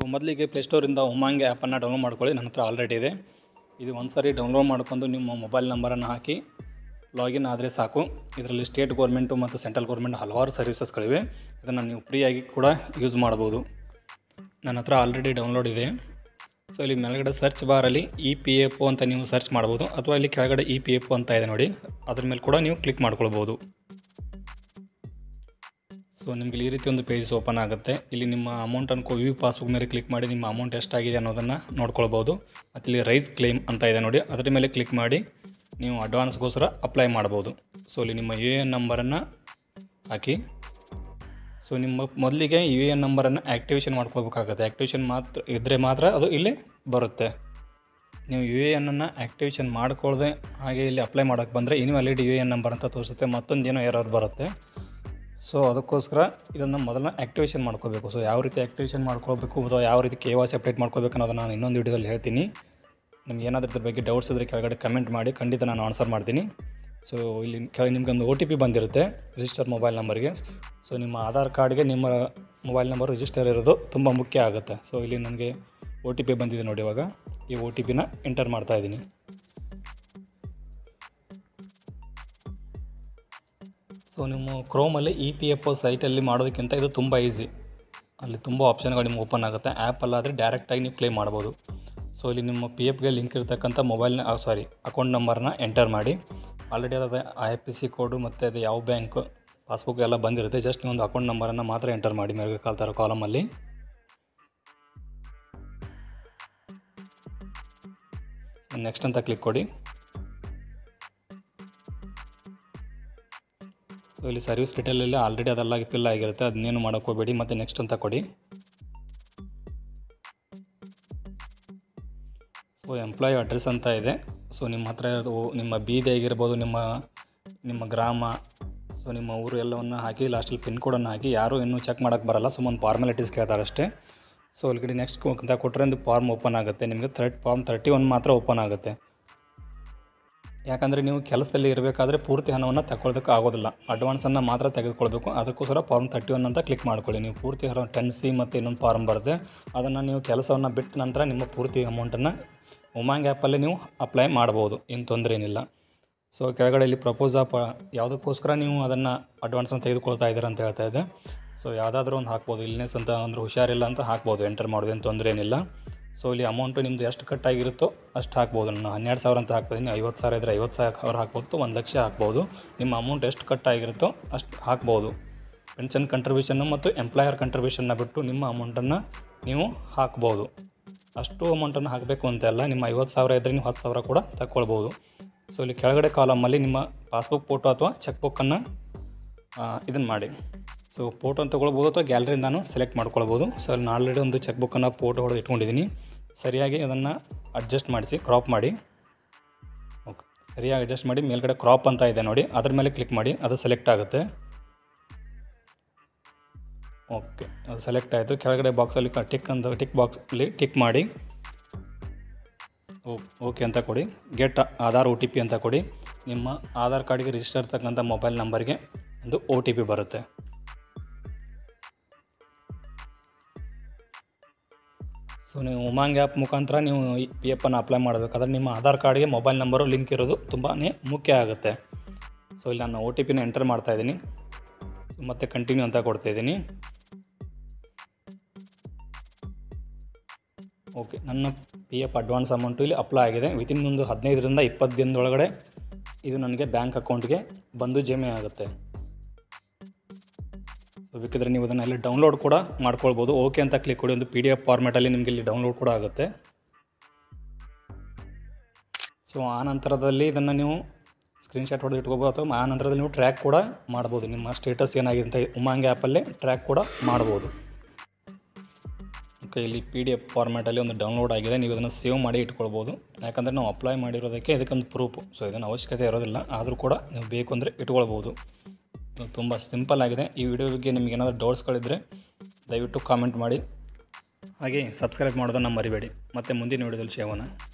ಮೊದಲಿಗೆ ಪ್ಲೇಸ್ಟೋರಿಂದ ಉಮಾಂಗ್ ಆ್ಯಪನ್ನು ಡೌನ್ಲೋಡ್ ಮಾಡ್ಕೊಳ್ಳಿ ನನ್ನ ಹತ್ರ ಆಲ್ರೆಡಿ ಇದೆ ಇದು ಒಂದು ಸಾರಿ ಡೌನ್ಲೋಡ್ ಮಾಡ್ಕೊಂಡು ನಿಮ್ಮ ಮೊಬೈಲ್ ನಂಬರನ್ನು ಹಾಕಿ ಲಾಗಿನ್ ಆದರೆ ಸಾಕು ಇದರಲ್ಲಿ ಸ್ಟೇಟ್ ಗೌರ್ಮೆಂಟು ಮತ್ತು ಸೆಂಟ್ರಲ್ ಗೌರ್ಮೆಂಟ್ ಹಲವಾರು ಸರ್ವಿಸಸ್ಗಳಿವೆ ಇದನ್ನು ನೀವು ಫ್ರೀಯಾಗಿ ಕೂಡ ಯೂಸ್ ಮಾಡ್ಬೋದು ನನ್ನ ಹತ್ರ ಆಲ್ರೆಡಿ ಡೌನ್ಲೋಡ್ ಇದೆ ಸೊ ಇಲ್ಲಿ ಮೇಲ್ಗಡೆ ಸರ್ಚ್ ಬಾರಲ್ಲಿ ಇ ಪಿ ಎಫ್ ಒ ಅಂತ ನೀವು ಸರ್ಚ್ ಮಾಡ್ಬೋದು ಅಥವಾ ಇಲ್ಲಿ ಕೆಳಗಡೆ ಇ ಪಿ ಎಫ್ ಒ ಅಂತ ಇದೆ ನೋಡಿ ಅದ್ರ ಮೇಲೆ ಕೂಡ ನೀವು ಕ್ಲಿಕ್ ಮಾಡ್ಕೊಳ್ಬೋದು ಸೊ ನಿಮಗೆ ಈ ರೀತಿ ಒಂದು ಪೇಜಸ್ ಓಪನ್ ಆಗುತ್ತೆ ಇಲ್ಲಿ ನಿಮ್ಮ ಅಮೌಂಟನ್ನು ವ್ಯೂ ಪಾಸ್ಬುಕ್ ಮೇಲೆ ಕ್ಲಿಕ್ ಮಾಡಿ ನಿಮ್ಮ ಅಮೌಂಟ್ ಎಷ್ಟಾಗಿದೆ ಅನ್ನೋದನ್ನು ನೋಡ್ಕೊಳ್ಬೋದು ಮತ್ತು ಇಲ್ಲಿ ರೈಸ್ ಕ್ಲೇಮ್ ಅಂತ ಇದೆ ನೋಡಿ ಅದರ ಮೇಲೆ ಕ್ಲಿಕ್ ಮಾಡಿ ನೀವು ಅಡ್ವಾನ್ಸ್ಗೋಸ್ಕರ ಅಪ್ಲೈ ಮಾಡ್ಬೋದು ಸೊ ಇಲ್ಲಿ ನಿಮ್ಮ ಯು ಎ ಎನ್ ನಂಬರನ್ನು ಹಾಕಿ ಸೊ ನಿಮ್ಮ ಮೊದಲಿಗೆ ಯು ಎ ಎನ್ ನಂಬರನ್ನು ಆ್ಯಕ್ಟಿವೇಷನ್ ಮಾಡ್ಕೋಬೇಕಾಗುತ್ತೆ ಆ್ಯಕ್ಟಿವೇಷನ್ ಮಾತ್ರ ಇದ್ದರೆ ಮಾತ್ರ ಅದು ಇಲ್ಲಿ ಬರುತ್ತೆ ನೀವು ಯು ಎ ಎನ್ನನ್ನು ಆ್ಯಕ್ಟಿವೇಷನ್ ಮಾಡ್ಕೊಳ್ಳದೆ ಹಾಗೆ ಇಲ್ಲಿ ಅಪ್ಲೈ ಮಾಡೋಕ್ಕೆ ಬಂದರೆ invalid U A N number ಅಂತ ತೋರಿಸುತ್ತೆ ಮತ್ತೊಂದು ಏನೋ ಎರರ್ ಬರುತ್ತೆ ಸೊ ಅದಕ್ಕೋಸ್ಕರ ಇದನ್ನು ಮೊದಲನ್ನ ಆ್ಯಕ್ಟಿವೇಷನ್ ಮಾಡ್ಕೋಬೇಕು ಸೊ ಯಾವ ರೀತಿ ಆ್ಯಕ್ಟಿವೇಷನ್ ಮಾಡ್ಕೋಬೇಕು ಅಥವಾ ಯಾವ ರೀತಿ ಕೆ ವಾಸಿ ಅಪ್ಡೇಟ್ ಮಾಡ್ಕೋಬೇಕು ಅನ್ನೋದನ್ನು ನಾನು ಇನ್ನೊಂದು ವಿಡಿಯೋದಲ್ಲಿ ಹೇಳ್ತೀನಿ ನಿಮ್ಗೆ ಏನಾದರೂ ಇದ್ರ ಬಗ್ಗೆ ಡೌಟ್ಸ್ ಇದ್ದರೆ ಕೆಳಗಡೆ ಕಮೆಂಟ್ ಮಾಡಿ ಖಂಡಿತ ನಾನು ಆನ್ಸರ್ ಮಾಡ್ತೀನಿ ಸೊ ಇಲ್ಲಿ ಕೆಳಗೆ ನಿಮ್ಗೆ ಒಂದು ಒ ಟಿ ಪಿ ಬಂದಿರುತ್ತೆ ರಿಜಿಸ್ಟರ್ ಮೊಬೈಲ್ ನಂಬರ್ಗೆ ಸೊ ನಿಮ್ಮ ಆಧಾರ್ ಕಾರ್ಡ್ಗೆ ನಿಮ್ಮ ಮೊಬೈಲ್ ನಂಬರ್ ರಿಜಿಸ್ಟರ್ ಇರೋದು ತುಂಬ ಮುಖ್ಯ ಆಗುತ್ತೆ ಸೊ ಇಲ್ಲಿ ನನಗೆ ಒ ಟಿ ಪಿ ಬಂದಿದೆ ನೋಡಿ ಇವಾಗ ಈ ಒ ಟಿ ಪಿನ ಎಂಟರ್ ಮಾಡ್ತಾ ಇದ್ದೀನಿ ಸೊ ನಿಮ್ಮ ಕ್ರೋಮಲ್ಲಿ ಇ ಪಿ ಎಫ್ ಒ ಸೈಟಲ್ಲಿ ಮಾಡೋದಕ್ಕಿಂತ ಇದು ತುಂಬ ಈಸಿ ಅಲ್ಲಿ ತುಂಬ ಆಪ್ಷನ್ಗಳು ನಿಮ್ಗೆ ಓಪನ್ ಆಗುತ್ತೆ ಆ್ಯಪಲ್ಲಾದರೆ ಡೈರೆಕ್ಟಾಗಿ ನೀವು ಕ್ಲೇಮ್ ಮಾಡ್ಬೋದು ಸೊ ಇಲ್ಲಿ ನಿಮ್ಮ ಪಿ ಎಫ್ಗೆ ಲಿಂಕ್ ಇರತಕ್ಕಂಥ ಮೊಬೈಲ್ನ ಸಾರಿ ಅಕೌಂಟ್ ನಂಬರ್ನ ಎಂಟರ್ ಮಾಡಿ ಆಲ್ರೆಡಿ ಅದಾದ I F P C code ಮತ್ತು ಅದು ಯಾವ ಬ್ಯಾಂಕ್ ಪಾಸ್ಬುಕ್ ಎಲ್ಲ ಬಂದಿರುತ್ತೆ ಜಸ್ಟ್ ಒಂದು ಅಕೌಂಟ್ ನಂಬರನ್ನು ಮಾತ್ರ ಎಂಟರ್ ಮಾಡಿ ಮೇಲೆ ಕಾಲ್ತಾರೋ ಕಾಲಮಲ್ಲಿ ನೆಕ್ಸ್ಟ್ ಅಂತ ಕ್ಲಿಕ್ ಕೊಡಿ ಸೊ ಇಲ್ಲಿ ಸರ್ವಿಸ್ ಡೀಟೇಲಲ್ಲಿ ಆಲ್ರೆಡಿ ಅದೆಲ್ಲ ಫಿಲ್ ಆಗಿರುತ್ತೆ ಅದನ್ನೇನು ಮಾಡೋಕ್ಕೆ ಹೋಗಬೇಡಿ ಮತ್ತು ನೆಕ್ಸ್ಟ್ ಅಂತ ಕೊಡಿ ಸೊ ಎಂಪ್ಲಾಯ್ ಅಡ್ರೆಸ್ ಅಂತ ಇದೆ ಸೊ ನಿಮ್ಮ ಹತ್ರ ಇರೋದು ನಿಮ್ಮ ಬೀದಿ ಆಗಿರ್ಬೋದು ನಿಮ್ಮ ನಿಮ್ಮ ಗ್ರಾಮ ಸೊ ನಿಮ್ಮ ಊರು ಎಲ್ಲವನ್ನು ಹಾಕಿ ಲಾಸ್ಟಲ್ಲಿ ಪಿನ್ ಕೋಡನ್ನು ಹಾಕಿ ಯಾರೂ ಇನ್ನೂ ಚೆಕ್ ಮಾಡೋಕ್ಕೆ ಬರಲ್ಲ ಸುಮ್ಮನೆ ಫಾರ್ಮಾಲಿಟೀಸ್ ಕೇಳ್ತಾರೆ ಅಷ್ಟೇ ಸೊ ಅಲ್ಲಿ ಕಡೆ ನೆಕ್ಸ್ಟ್ ಅಂತ ಕೊಟ್ಟರೆ ಒಂದು ಫಾರ್ಮ್ ಓಪನ್ ಆಗುತ್ತೆ ನಿಮಗೆ ಥರ್ಡ್ ಫಾರ್ಮ್ ತರ್ಟಿ ಒನ್ ಮಾತ್ರ ಓಪನ್ ಆಗುತ್ತೆ ಯಾಕಂದರೆ ನೀವು ಕೆಲಸದಲ್ಲಿ ಇರಬೇಕಾದ್ರೆ ಪೂರ್ತಿ ಹಣವನ್ನು ತಗೊಳ್ಳೋದಕ್ಕೆ ಆಗೋದಿಲ್ಲ ಅಡ್ವಾನ್ಸನ್ನು ಮಾತ್ರ ತೆಗೆದುಕೊಳ್ಬೇಕು ಅದಕ್ಕೋಸ್ಕರ ಫಾರ್ಮ್ ತರ್ಟಿ ಒನ್ ಅಂತ ಕ್ಲಿಕ್ ಮಾಡ್ಕೊಳ್ಳಿ ನೀವು ಪೂರ್ತಿ ಹಣ ಟೆನ್ ಸಿ ಮತ್ತು ಇನ್ನೊಂದು ಫಾರ್ಮ್ ಬರುತ್ತೆ ಅದನ್ನು ನೀವು ಕೆಲಸವನ್ನು ಬಿಟ್ಟ ನಂತರ ನಿಮ್ಮ ಪೂರ್ತಿ ಅಮೌಂಟನ್ನು ಉಮಾಂಗ್ ಆ್ಯಪಲ್ಲಿ ನೀವು ಅಪ್ಲೈ ಮಾಡ್ಬೋದು ಏನು ತೊಂದರೆ ಏನಿಲ್ಲ ಸೊ ಕೆಳಗಡೆ ಇಲ್ಲಿ ಪ್ರಪೋಸ್ ಆಪ್ ಯಾವುದಕ್ಕೋಸ್ಕರ ನೀವು ಅದನ್ನು ಅಡ್ವಾನ್ಸನ್ನು ತೆಗೆದುಕೊಳ್ತಾ ಇದ್ದೀರ ಅಂತ ಹೇಳ್ತಾ ಇದೆ ಸೊ ಯಾವುದಾದ್ರೂ ಒಂದು ಹಾಕ್ಬೋದು ಇಲ್ನೆಸ್ ಅಂತ ಅಂದ್ರೆ ಹುಷಾರಿಲ್ಲ ಅಂತ ಹಾಕ್ಬೋದು ಎಂಟರ್ ಮಾಡೋದು ಏನು ತೊಂದರೆ ಏನಿಲ್ಲ ಸೊ ಇಲ್ಲಿ ಅಮೌಂಟು ನಿಮ್ಮದು ಎಷ್ಟು ಕಟ್ ಆಗಿರುತ್ತೋ ಅಷ್ಟು ಹಾಕ್ಬೋದು ನಾನು ಹನ್ನೆರಡು ಸಾವಿರ ಅಂತ ಹಾಕ್ತಿದ್ದೀನಿ ಐವತ್ತು ಸಾವಿರ ಇದ್ದರೆ ಐವತ್ತು ಸಾವಿರ ಹಾಕ್ಬೋದು ಒಂದು ಲಕ್ಷ ಹಾಕ್ಬೋದು ನಿಮ್ಮ ಅಮೌಂಟ್ ಎಷ್ಟು ಕಟ್ ಆಗಿರುತ್ತೋ ಅಷ್ಟು ಹಾಕ್ಬೋದು ಪೆನ್ಷನ್ ಕಂಟ್ರಿಬ್ಯೂಷನ್ನು ಮತ್ತು ಎಂಪ್ಲಾಯರ್ ಕಂಟ್ರಿಬ್ಯೂಷನ್ನ ಬಿಟ್ಟು ನಿಮ್ಮ ಅಮೌಂಟನ್ನು ನೀವು ಹಾಕ್ಬೋದು ಅಷ್ಟು ಅಮೌಂಟನ್ನು ಹಾಕಬೇಕು ಅಂತ ಅಲ್ಲ ನಿಮ್ಮ ಐವತ್ತು ಸಾವಿರ ಇದ್ದರೆ ನೀವು ಹತ್ತು ಸಾವಿರ ಕೂಡ ತಗೊಳ್ಬೋದು ಸೊ ಇಲ್ಲಿ ಕೆಳಗಡೆ ಕಾಲಮಲ್ಲಿ ನಿಮ್ಮ ಪಾಸ್ಬುಕ್ ಫೋಟೋ ಅಥವಾ ಚೆಕ್ ಬುಕ್ಕನ್ನು ಇದನ್ನು ಮಾಡಿ ಸೊ ಫೋಟೋನ ತೊಗೊಳ್ಬೋದು ಅಥವಾ ಗ್ಯಾಲರಿಯಿಂದಾನು ಸೆಲೆಕ್ಟ್ ಮಾಡ್ಕೊಳ್ಬೋದು ಸೊ ಅಲ್ಲಿ ನಾನು ಆಲ್ರೆಡಿ ಒಂದು ಚೆಕ್ ಬುಕ್ಕನ್ನು ಫೋಟೋ ಹೊಡೆದು ಇಟ್ಕೊಂಡಿದ್ದೀನಿ ಸರಿಯಾಗಿ ಅದನ್ನು ಅಡ್ಜಸ್ಟ್ ಮಾಡಿಸಿ ಕ್ರಾಪ್ ಮಾಡಿ ಓಕೆ ಸರಿಯಾಗಿ ಅಡ್ಜಸ್ಟ್ ಮಾಡಿ ಮೇಲ್ಗಡೆ ಕ್ರಾಪ್ ಅಂತ ಇದೆ ನೋಡಿ ಅದ್ರ ಮೇಲೆ ಕ್ಲಿಕ್ ಮಾಡಿ ಅದು ಸೆಲೆಕ್ಟ್ ಆಗುತ್ತೆ ಓಕೆ ಅದು ಸೆಲೆಕ್ಟ್ ಆಯಿತು ಕೆಳಗಡೆ ಬಾಕ್ಸಲ್ಲಿ ಟಿಕ್ ಅಂತ ಟಿಕ್ ಬಾಕ್ಸಲ್ಲಿ ಟಿಕ್ ಮಾಡಿ ಓಕೆ ಅಂತ ಕೊಡಿ get Aadhaar O T P ಅಂತ ಕೊಡಿ ನಿಮ್ಮ ಆಧಾರ್ ಕಾರ್ಡಿಗೆ ರಿಜಿಸ್ಟರ್ ಇರ್ತಕ್ಕಂಥ ಮೊಬೈಲ್ ನಂಬರ್ಗೆ ಒಂದು ಒ ಟಿ ಪಿ ಬರುತ್ತೆ ಸೊ ನೀವು ಉಮಾಂಗ್ ಆ್ಯಪ್ ಮುಖಾಂತರ ನೀವು ಈ ಪಿ ಎಫನ್ನು ಅಪ್ಲೈ ಮಾಡಬೇಕಾದ್ರೆ ನಿಮ್ಮ ಆಧಾರ್ ಕಾರ್ಡ್ಗೆ ಮೊಬೈಲ್ ನಂಬರು ಲಿಂಕ್ ಇರೋದು ತುಂಬಾ ಮುಖ್ಯ ಆಗುತ್ತೆ ಸೊ ಇಲ್ಲಿ ನಾನು ಒ ಟಿ ಪಿನ ಎಂಟರ್ ಮಾಡ್ತಾಯಿದ್ದೀನಿ ಮತ್ತು ಕಂಟಿನ್ಯೂ ಅಂತ ಕೊಡ್ತಾಯಿದ್ದೀನಿ ಓಕೆ ನನ್ನ ಪಿ ಎಫ್ ಅಡ್ವಾನ್ಸ್ ಅಮೌಂಟು ಇಲ್ಲಿ ಅಪ್ಲೈ ಆಗಿದೆ ವಿತಿನ್ ಒಂದು ಹದಿನೈದರಿಂದ ಇಪ್ಪತ್ತು ದಿನದೊಳಗಡೆ ಇದು ನನಗೆ ಬ್ಯಾಂಕ್ ಅಕೌಂಟ್ಗೆ ಬಂದು ಜಮೆ ಆಗುತ್ತೆ ಸೊ ಬೇಕಿದ್ರೆ ನೀವು ಅದನ್ನು ಅಲ್ಲಿ ಡೌನ್ಲೋಡ್ ಕೂಡ ಮಾಡ್ಕೊಳ್ಬೋದು ಓಕೆ ಅಂತ ಕ್ಲಿಕ್ ಕೊಡಿ ಒಂದು ಪಿ ಡಿ ಎಫ್ ಫಾರ್ಮ್ಯಾಟಲ್ಲಿ ನಿಮಗೆ ಇಲ್ಲಿ ಡೌನ್ಲೋಡ್ ಕೂಡ ಆಗುತ್ತೆ ಸೊ ಆ ನಂತರದಲ್ಲಿ ಇದನ್ನು ನೀವು ಸ್ಕ್ರೀನ್ಶಾಟ್ ಹೊಡೆದು ಇಟ್ಕೋಬೋದು ಅಥವಾ ಆ ನಂತರದಲ್ಲಿ ನೀವು ಟ್ರ್ಯಾಕ್ ಕೂಡ ಮಾಡ್ಬೋದು ನಿಮ್ಮ ಸ್ಟೇಟಸ್ ಏನಾಗಿದೆ ಅಂತ ಉಮಾಂಗ್ ಆ್ಯಪಲ್ಲೇ ಟ್ರ್ಯಾಕ್ ಕೂಡ ಮಾಡ್ಬೋದು ಓಕೆ ಇಲ್ಲಿ ಪಿ ಡಿ ಎಫ್ ಫಾರ್ಮ್ಯಾಟಲ್ಲಿ ಒಂದು ಡೌನ್ಲೋಡ್ ಆಗಿದೆ ನೀವು ಇದನ್ನು ಸೇವ್ ಮಾಡಿ ಇಟ್ಕೊಳ್ಬೋದು ಯಾಕಂದರೆ ನಾವು ಅಪ್ಲೈ ಮಾಡಿರೋದಕ್ಕೆ ಇದಕ್ಕೊಂದು ಪ್ರೂಫ್ ಸೊ ಇದನ್ನು ಅವಶ್ಯಕತೆ ಇರೋದಿಲ್ಲ ಆದರೂ ಕೂಡ ನೀವು ಬೇಕು ಅಂದರೆ ಇಟ್ಕೊಳ್ಬೋದು ತುಂಬ ಸಿಂಪಲ್ ಆಗಿದೆ ಈ ವಿಡಿಯೋ ಬಗ್ಗೆ ನಿಮ್ಗೆ ಏನಾದರೂ ಡೌಟ್ಸ್ಗಳಿದ್ದರೆ ದಯವಿಟ್ಟು ಕಾಮೆಂಟ್ ಮಾಡಿ ಹಾಗೆ ಸಬ್ಸ್ಕ್ರೈಬ್ ಮಾಡೋದನ್ನು ಮರಿಬೇಡಿ ಮತ್ತು ಮುಂದಿನ ವಿಡಿಯೋದಲ್ಲಿ ಸಿಗೋಣ